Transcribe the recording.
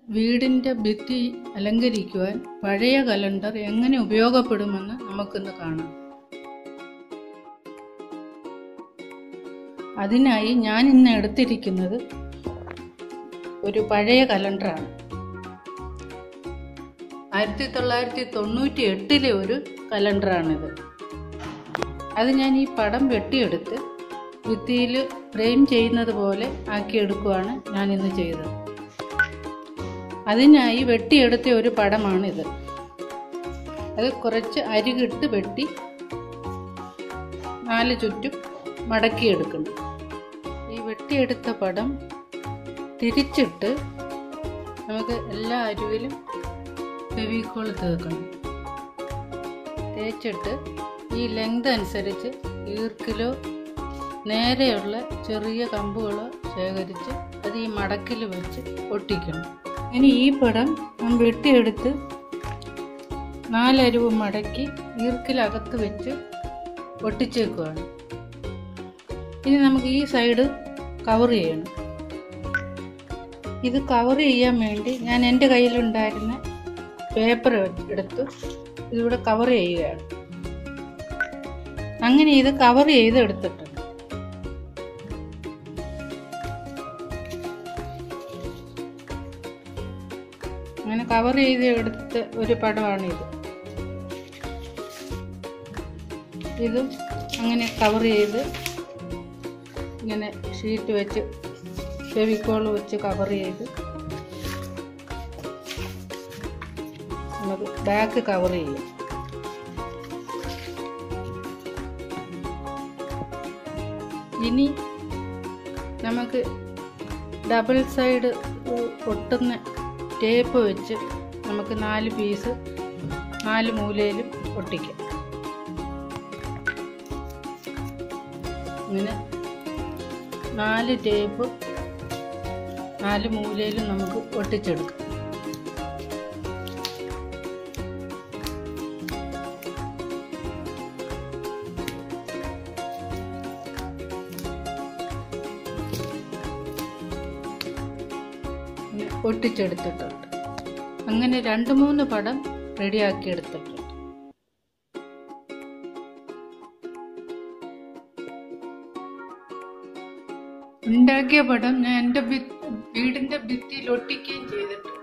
വീടിൻ്റെ ഭിത്തി അലങ്കരിക്കുവാൻ പഴയ കലണ്ടർ എങ്ങനെ ഉപയോഗപ്പെടുമെന്ന് നമുക്കിന്ന് കാണാം അതിനായി ഞാൻ ഇന്ന് എടുത്തിരിക്കുന്നത് ഒരു പഴയ കലണ്ടറാണ് ആയിരത്തി തൊള്ളായിരത്തി തൊണ്ണൂറ്റി എട്ടിലെ ഒരു കലണ്ടറാണിത് അത് ഞാൻ ഈ പടം വെട്ടിയെടുത്ത് ഭിത്തിയിൽ ഫ്രെയിം ചെയ്യുന്നത് പോലെ ആക്കിയെടുക്കുകയാണ് ഞാൻ ഇന്ന് ചെയ്തത് അതിനായി വെട്ടിയെടുത്ത ഒരു പടമാണിത് അത് കുറച്ച് അരികിട്ട് വെട്ടി നാല് ചുറ്റും മടക്കിയെടുക്കണം ഈ വെട്ടിയെടുത്ത പടം തിരിച്ചിട്ട് നമുക്ക് എല്ലാ അരുവിലും ഫെവിക്കോൾ തേക്കണം തേച്ചിട്ട് ഈ ലെങ്ത് അനുസരിച്ച് ഈർക്കിലോ നേരെയുള്ള ചെറിയ കമ്പുകളോ ശേഖരിച്ച് അത് ഈ മടക്കിൽ വെച്ച് ഒട്ടിക്കണം ഇനി ഈ പടം നാം വെട്ടിയെടുത്ത് നാലരുവ് മടക്കി ഈർക്കിലകത്ത് വെച്ച് ഒട്ടിച്ചേക്കുകയാണ് ഇനി നമുക്ക് ഈ സൈഡ് കവർ ചെയ്യണം ഇത് കവർ ചെയ്യാൻ വേണ്ടി ഞാൻ എൻ്റെ കയ്യിലുണ്ടായിരുന്ന പേപ്പർ എടുത്ത് ഇതിവിടെ കവർ ചെയ്യുകയാണ് അങ്ങനെ ഇത് കവർ ചെയ്ത് എടുത്തിട്ടുണ്ട് അങ്ങനെ കവർ ചെയ്ത് എടുത്ത ഒരു പടമാണിത് ഇതും അങ്ങനെ കവർ ചെയ്ത് ഇങ്ങനെ ഷീറ്റ് വെച്ച് ഫെവിക്കോൾ വെച്ച് കവർ ചെയ്ത് നമുക്ക് ബാക്ക് കവർ ചെയ്യും ഇനി നമുക്ക് ഡബിൾ സൈഡ് ഒട്ടുന്ന ടേപ്പ് വെച്ച് നമുക്ക് നാല് പീസ് നാല് മൂലയിലും ഒട്ടിക്കാം ഇങ്ങനെ നാല് ടേപ്പ് നാല് മൂലയിലും നമുക്ക് ഒട്ടിച്ചെടുക്കാം ഇങ്ങനെ ഒട്ടിച്ചെടുത്തിട്ടുണ്ട് അങ്ങനെ രണ്ട് മൂന്ന് പടം റെഡിയാക്കി എടുത്തിട്ടുണ്ട് ഉണ്ടാക്കിയ പടം ഞാൻ എൻ്റെ വീടിൻ്റെ ഭിത്തിയിൽ ഒട്ടിക്കുകയും ചെയ്തിട്ടുണ്ട്